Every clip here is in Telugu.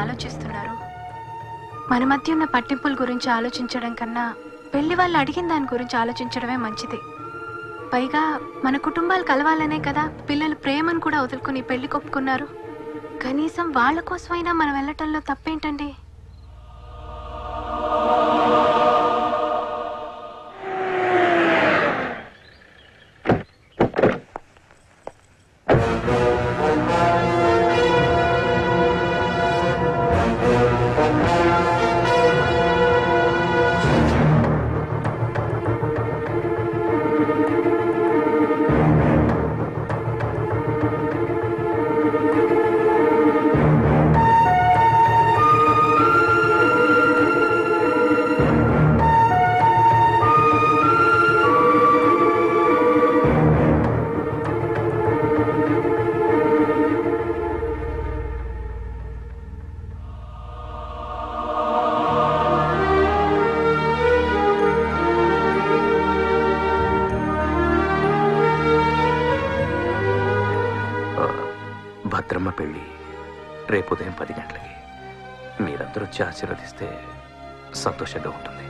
ఆలోచిస్తున్నారు మన మధ్య ఉన్న పట్టింపుల గురించి ఆలోచించడం కన్నా పెళ్లి వాళ్ళు అడిగిన దాని గురించి ఆలోచించడమే మంచిది పైగా మన కుటుంబాలు కలవాలనే కదా పిల్లలు ప్రేమను కూడా వదులుకుని పెళ్లి కొప్పుకున్నారు కనీసం వాళ్ళ కోసమైనా మనం వెళ్ళటంలో తప్పేంటండి ఆ, భద్రమ్మ పెళ్ళి రేపు ఉదయం పది గంటలకి మీరందరూ వచ్చి ఆశీర్వదిస్తే సంతోషంగా ఉంటుంది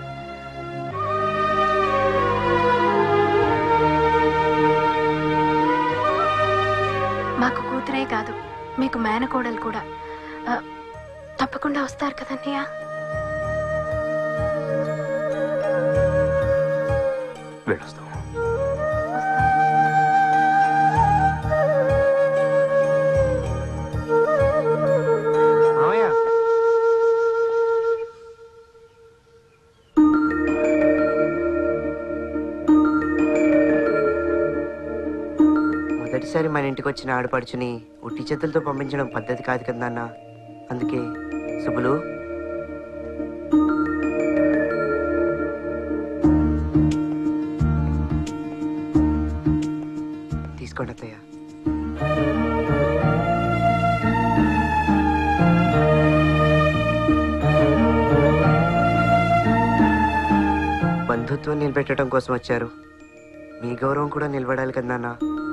మాకు కూతురే కాదు మీకు మేనకోడలు కూడా ఆ, తప్పకుండా వస్తారు కదన్నయ్య వెళ్ళొస్తాం మామయ్య మొదటిసారి మన ఇంటికి వచ్చిన ఆడపడుచుని ఉట్టి చేతులతో పంపించడం పద్ధతి కాదు కదా నాన్న అందుకే సుబ్బులు తీసుకోండి అత్తయ్య బంధుత్వం నిలబెట్టడం కోసం వచ్చారు మీ గౌరవం కూడా నిలబడాలి కదా నాన్న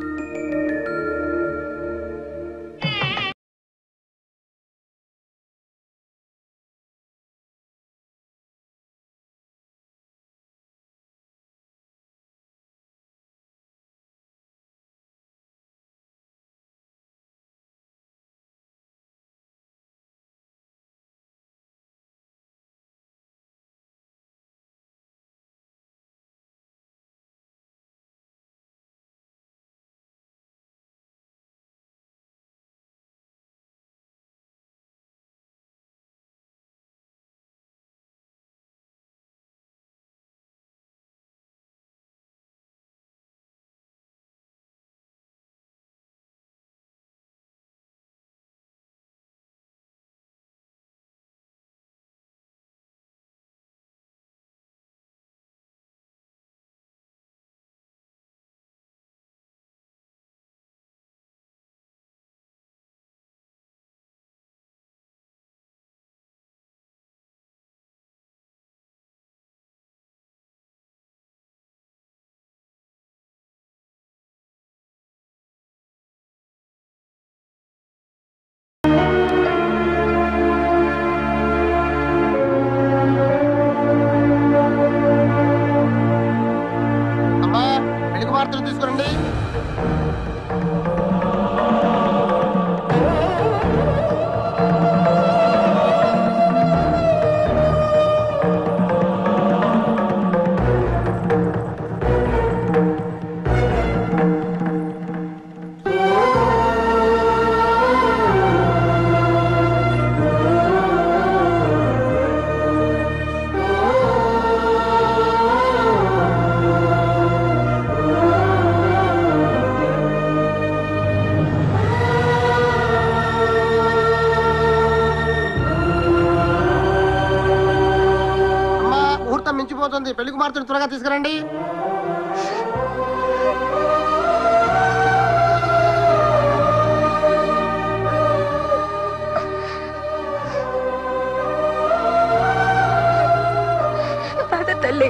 అమ్మా పెళ్లి కుమార్తెలు తీసుకురండి అమ్మా ముహూర్తం మించిపోతుంది పెళ్లి కుమార్తెను త్వరగా తీసుకురండి పద తల్లి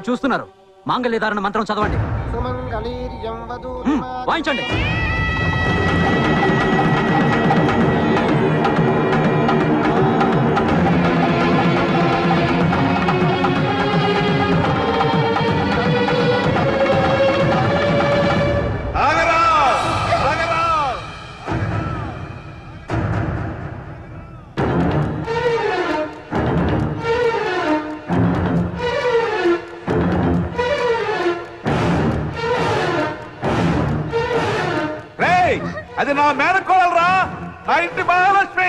చూస్తున్నారు మాంగళ్యధారణ మంత్రం చదవండి సుమంగళీర్యం వధూ హ్మ్, వాయించండి రేయ్ అది నా మేనకోడలరా నా ఇంటి మహాలక్ష్మి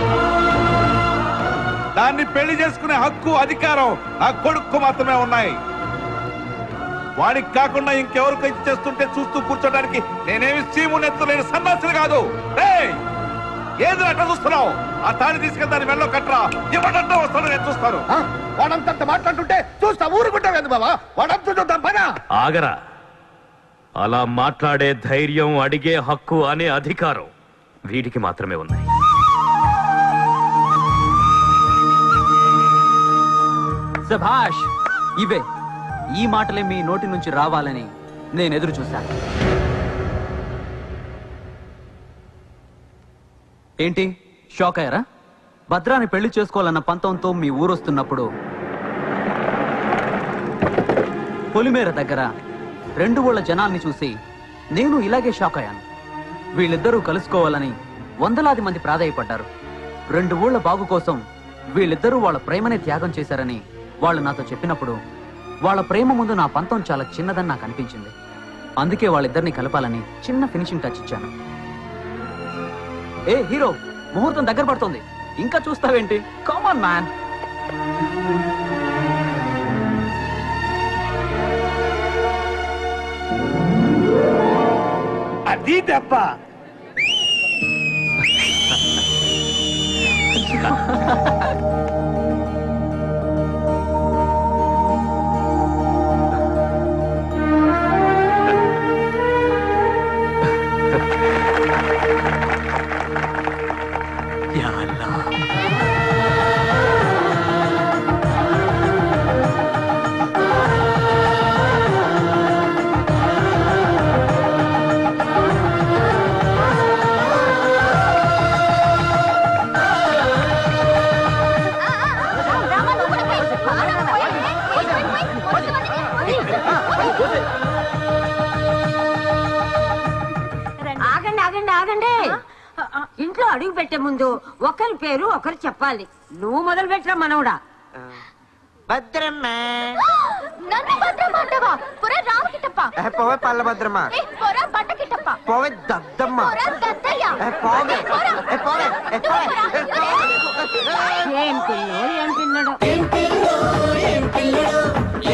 దాన్ని పెళ్లి చేసుకునే హక్కు అధికారం నా కొడుకు మాత్రమే ఉన్నాయి వాడికి కాకుండా ఇంకెవరికి ఇచ్చి చేస్తుంటే చూస్తూ కూర్చోడానికి నేనేమి సీము నెత్తలేని సన్నాసిని కాదు రేయ్ ఏది అట్లా చూస్తున్నావు ఆ తాళి తీసుకెళ్తే దాని మెళ్ళో కట్టరా ఇవ్వడంటే వస్తాను నేను చూస్తాను వాడంతంత మాట్లాడుతుంటే చూస్తా ఊరుకుంటావు బాబా వాడంతా చూద్దాం పైన ఆగరా అలా మాట్లాడే ధైర్యం అడిగే హక్కు అనే అధికారం వీడికి మాత్రమే ఉన్నాయి సభాష్ ఇవే ఈ మాటలే మీ నోటి నుంచి రావాలని నేను ఎదురు చూశాను ఏంటి షాక్ అయ్యారా భద్రాని పెళ్లి చేసుకోవాలన్న పంతంతో మీ ఊరొస్తున్నప్పుడు పొలిమేర దగ్గర రెండు ఊళ్ళ జనాల్ని చూసి నేను ఇలాగే షాక్ అయ్యాను వీళ్ళిద్దరూ కలుసుకోవాలని వందలాది మంది ప్రాధాయపడ్డారు రెండు ఊళ్ళ బాగు కోసం వీళ్ళిద్దరూ వాళ్ళ ప్రేమనే త్యాగం చేశారని వాళ్ళు నాతో చెప్పినప్పుడు వాళ్ళ ప్రేమ ముందు నా పంతం చాలా చిన్నదని నాకు అనిపించింది అందుకే వాళ్ళిద్దరిని కలపాలని చిన్న ఫినిషింగ్ టచ్ ఇచ్చాను ఏ హీరో ముహూర్తం దగ్గర పడుతుంది ఇంకా చూస్తావేంటి కామన్ మ్యాన్ అది దెబ్బ యా అల్లా. ఆగండి ఆగండి ఆగండి ఇంట్లో అడుగు పెట్టే ముందు ఒకరి పేరు ఒకరు చెప్పాలి నువ్వు మొదలు పెట్టరా మనవడా భద్రమ్మ నన్ను భద్రమ్మ అంటావా పొర రామకిట్టప్ప ఏ, పోవే పల్ల భద్రమ్మ ఏ పొర బండకిట్టప్ప పోవే దద్దమ్మ పొర దద్దయ్య ఏ, పోవే ఏ, పోవే ఏ, పోవే ఏ, పోవే. ఏం పిల్లో ఏం పిల్లడు